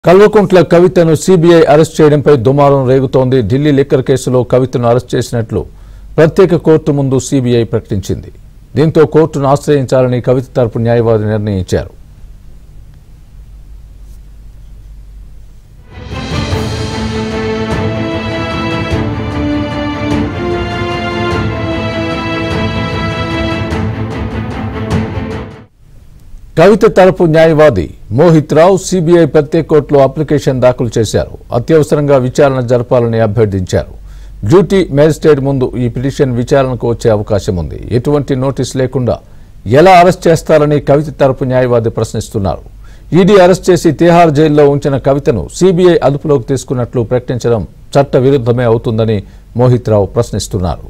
కల్వకుంట్ల కవితను CBI arrest చేయడంపై దుమారం రేగుతోంది ఢిల్లీ లిక్కర్ కేసులో కవితను అరెస్ట్ చేసినట్లు ప్రత్యేక కోర్టు ముందు సీబీఐ ప్రకటించింది దీంతో కోర్టును ఆశ్రయించాలని కవిత తరపు న్యాయవాది నిర్ణయించారు కవిత తరపు న్యాయవాది మోహిత్ రావు సిబిఐ ప్రత్యేక కోర్టులో అప్లికేషన్ దాఖలు చేశారు అత్యవసరంగా విచారణ జరపాలని అభ్యర్థించారు డ్యూటీ మేజిస్ట్రేట్ ముందు ఈ పిటిషన్ విచారణకు వచ్చే అవకాశం ఉంది ఎటువంటి నోటీస్ లేకుండా ఎలా అరెస్ట్ చేస్తారని కవిత తరపు న్యాయవాది ప్రశ్నిస్తున్నారు ఈడీ అరెస్ట్ చేసి తిహార్ జైల్లో ఉంచిన కవితను సిబిఐ అదుపులోకి తీసుకున్నట్లు ప్రకటించడం చట్ట విరుద్ధమే అవుతుందని మోహిత్ రావు ప్రశ్నిస్తున్నారు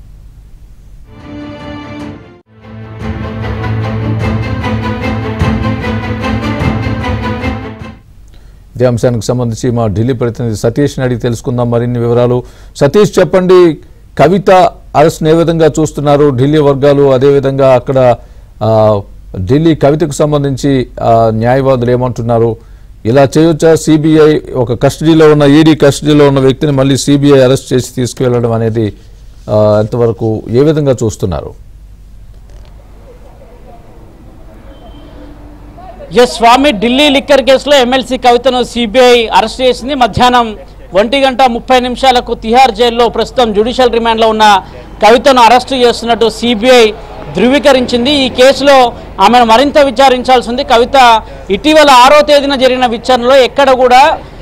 ఇదే అంశానికి సంబంధించి మా ఢిల్లీ ప్రతినిధి సతీష్ని అడిగి తెలుసుకుందాం మరిన్ని వివరాలు సతీష్ చెప్పండి కవిత అరెస్ట్ని ఏ విధంగా చూస్తున్నారు ఢిల్లీ వర్గాలు అదేవిధంగా అక్కడ ఆ, ఢిల్లీ కవితకు సంబంధించి ఆ, న్యాయవాదులు ఏమంటున్నారు ఇలా చేయొచ్చా సిబిఐ ఒక కస్టడీలో ఉన్న ఈడీ కస్టడీలో ఉన్న వ్యక్తిని మళ్ళీ సిబిఐ అరెస్ట్ చేసి తీసుకువెళ్ళడం అనేది ఆ, ఎంతవరకు ఏ విధంగా చూస్తున్నారు ఎస్ స్వామి ఢిల్లీ లిక్కర్ కేసులో ఎమ్మెల్సీ కవితను సిబిఐ అరెస్ట్ చేసింది మధ్యాహ్నం ఒంటి గంట ముప్పై నిమిషాలకు తిహార్ జైల్లో ప్రస్తుతం జ్యుడిషియల్ రిమాండ్లో ఉన్న కవితను అరెస్టు చేస్తున్నట్టు సిబిఐ ధృవీకరించింది ఈ కేసులో ఆమెను మరింత విచారించాల్సి ఉంది కవిత ఇటీవల ఆరో తేదీన జరిగిన విచారణలో ఎక్కడ కూడా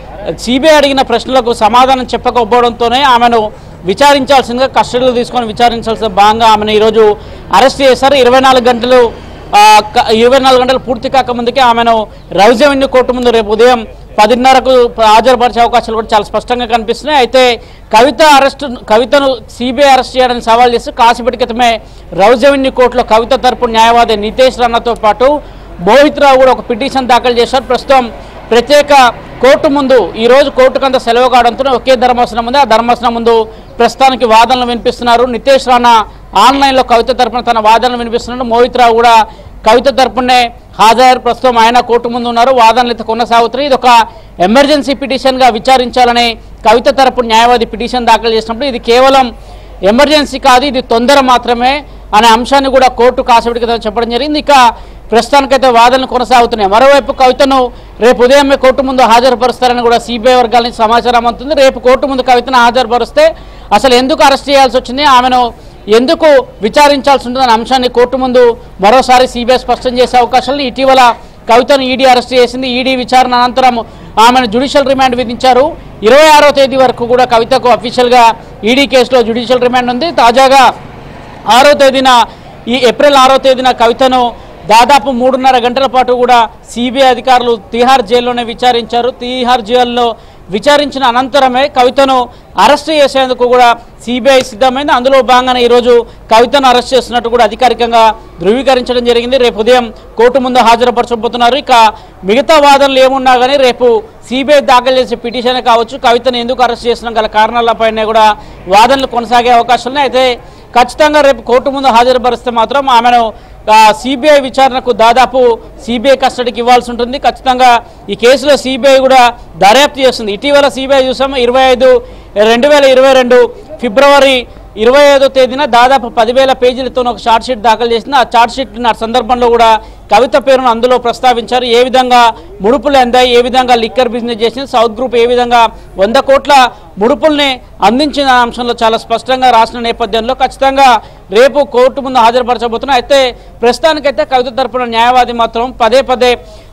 సిబిఐ అడిగిన ప్రశ్నలకు సమాధానం చెప్పకపోవడంతోనే ఆమెను విచారించాల్సిందిగా కస్టడీలో తీసుకొని విచారించాల్సిన భాగంగా ఆమెను ఈరోజు అరెస్ట్ చేశారు ఇరవై నాలుగు గంటలు ఆ, క- ఇరవై నాలుగు గంటలు పూర్తి కాక ముందుకే ఆమెను రౌజవెన్యూ కోర్టు ముందు రేపు ఉదయం పదిన్నరకు హాజరుపరిచే అవకాశాలు కూడా చాలా స్పష్టంగా కనిపిస్తున్నాయి అయితే కవిత అరెస్టు కవితను సిబిఐ అరెస్ట్ చేయడానికి సవాల్ చేస్తూ కాసేపటి క్రితమే రౌజవెన్యూ కోర్టులో కవిత తరపు న్యాయవాది నితేష్ రాణాతో పాటు మోహిత్ రావు కూడా ఒక పిటిషన్ దాఖలు చేశారు ప్రస్తుతం ప్రత్యేక కోర్టు ముందు ఈ రోజు కోర్టుకు అంత సెలవు కావడంతో ఒకే ధర్మాసనం ఉంది ఆ ధర్మాసనం ముందు ప్రస్తుతానికి వాదనలు వినిపిస్తున్నారు నితేష్ రాణా ఆన్లైన్లో కవిత తరపున తన వాదనలు వినిపిస్తున్నారు మోహిత్ రావు కూడా కవిత తరపునే హాజరు ప్రస్తుతం ఆయన కోర్టు ముందు ఉన్నారు వాదనలు అయితే కొనసాగుతున్నాయి ఇది ఒక ఎమర్జెన్సీ పిటిషన్గా విచారించాలని కవిత తరపు న్యాయవాది పిటిషన్ దాఖలు చేసినప్పుడు ఇది కేవలం ఎమర్జెన్సీ కాదు ఇది తొందర మాత్రమే అనే అంశాన్ని కూడా కోర్టు కాసేపటి క్రితం చెప్పడం జరిగింది ఇక ప్రస్తుతానికైతే వాదనలు కొనసాగుతున్నాయి మరోవైపు కవితను రేపు ఉదయమే కోర్టు ముందు హాజరుపరుస్తారని కూడా సిబిఐ వర్గాల నుంచి సమాచారం అందుతుంది రేపు కోర్టు ముందు కవితను హాజరుపరిస్తే అసలు ఎందుకు అరెస్ట్ చేయాల్సి వచ్చింది ఆమెను ఎందుకు విచారించాల్సి ఉంటుందనే అంశాన్ని కోర్టు ముందు మరోసారి సిబిఐ స్పష్టం చేసే అవకాశాలు ఇటీవల కవితను ఈడీ అరెస్ట్ చేసింది ఈడీ విచారణ అనంతరం ఆమెను జ్యుడిషియల్ రిమాండ్ విధించారు ఇరవై ఆరో తేదీ వరకు కూడా కవితకు అఫీషియల్గా ఈడీ కేసులో జ్యుడిషియల్ రిమాండ్ ఉంది తాజాగా ఆరో తేదీన ఈ ఏప్రిల్ ఆరో తేదీన కవితను దాదాపు మూడున్నర గంటల పాటు కూడా సిబిఐ అధికారులు తిహార్ జైల్లోనే విచారించారు తిహార్ జైల్లో విచారించిన అనంతరమే కవితను అరెస్ట్ చేసేందుకు కూడా సిబిఐ సిద్ధమైంది అందులో భాగంగానే ఈరోజు కవితను అరెస్ట్ చేస్తున్నట్టు కూడా అధికారికంగా ధృవీకరించడం జరిగింది రేపు ఉదయం కోర్టు ముందు హాజరుపరచబోతున్నారు ఇక మిగతా వాదనలు ఏమున్నా కానీ రేపు సిబిఐ దాఖలు చేసే పిటిషన్ కావచ్చు కవితను ఎందుకు అరెస్ట్ చేసిన గల కారణాలపైన కూడా వాదనలు కొనసాగే అవకాశం ఉన్నాయి అయితే ఖచ్చితంగా రేపు కోర్టు ముందు హాజరుపరిస్తే మాత్రం ఆమెను సిబిఐ విచారణకు దాదాపు సిబిఐ కస్టడీకి ఇవ్వాల్సి ఉంటుంది ఖచ్చితంగా ఈ కేసులో సిబిఐ కూడా దర్యాప్తు చేస్తుంది ఇటీవల సిబిఐ చూసాము ఇరవై ఐదు రెండు వేల ఇరవై రెండు ఫిబ్రవరి ఇరవై ఐదో తేదీన దాదాపు పదివేల పేజీలతో ఒక షార్ట్ షీట్ దాఖలు చేసింది ఆ షార్ట్ షీట్ ఆ సందర్భంలో కూడా కవిత పేరును అందులో ప్రస్తావించారు ఏ విధంగా ముడుపులు అందాయి ఏ విధంగా లిక్కర్ బిజినెస్ చేసింది సౌత్ గ్రూప్ ఏ విధంగా వంద కోట్ల ముడుపుల్ని అందించిన అంశంలో చాలా స్పష్టంగా రాసిన నేపథ్యంలో ఖచ్చితంగా రేపు కోర్టు ముందు హాజరుపరచబోతున్నా అయితే ప్రస్తుతానికైతే కవిత తరపున న్యాయవాది మాత్రం పదే పదే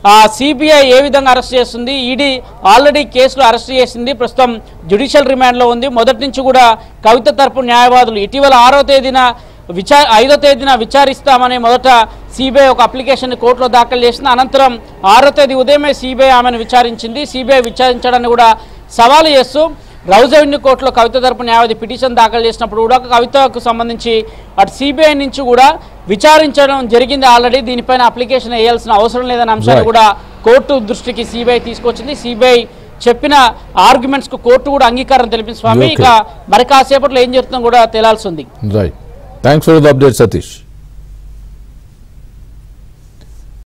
సిబిఐ ఏ విధంగా అరెస్ట్ చేస్తుంది ఈడీ ఆల్రెడీ కేసులో అరెస్ట్ చేసింది ప్రస్తుతం జ్యుడిషియల్ రిమాండ్లో ఉంది మొదటి నుంచి కూడా కవిత తరపు న్యాయవాదులు ఇటీవల ఆరో తేదీన విచా ఐదో తేదీన విచారిస్తామని మొదట సిబిఐ ఒక అప్లికేషన్ కోర్టులో దాఖలు చేసింది అనంతరం ఆరో తేదీ ఉదయమే సిబిఐ ఆమెను విచారించింది సిబిఐ విచారించడాన్ని కూడా సవాలు చేస్తూ రౌజవెన్యూ కోర్టులో కవిత తరపు న్యాయవాది పిటిషన్ దాఖలు చేసినప్పుడు కూడా కవితకు సంబంధించి అటు సిబిఐ నుంచి కూడా విచారించడం జరిగింది ఆల్రెడీ దీనిపైన అప్లికేషన్ వేయాల్సిన అవసరం లేదనే అంశాన్ని Right. కూడా కోర్టు దృష్టికి సిబిఐ తీసుకొచ్చింది సిబిఐ చెప్పిన ఆర్గ్యుమెంట్స్ కు కోర్టు కూడా అంగీకారం తెలిపింది స్వామి Okay. ఇక మరి కాసేపట్లో ఏం జరుగుతుందో కూడా తేలాల్సి ఉంది right thanks for the update Satish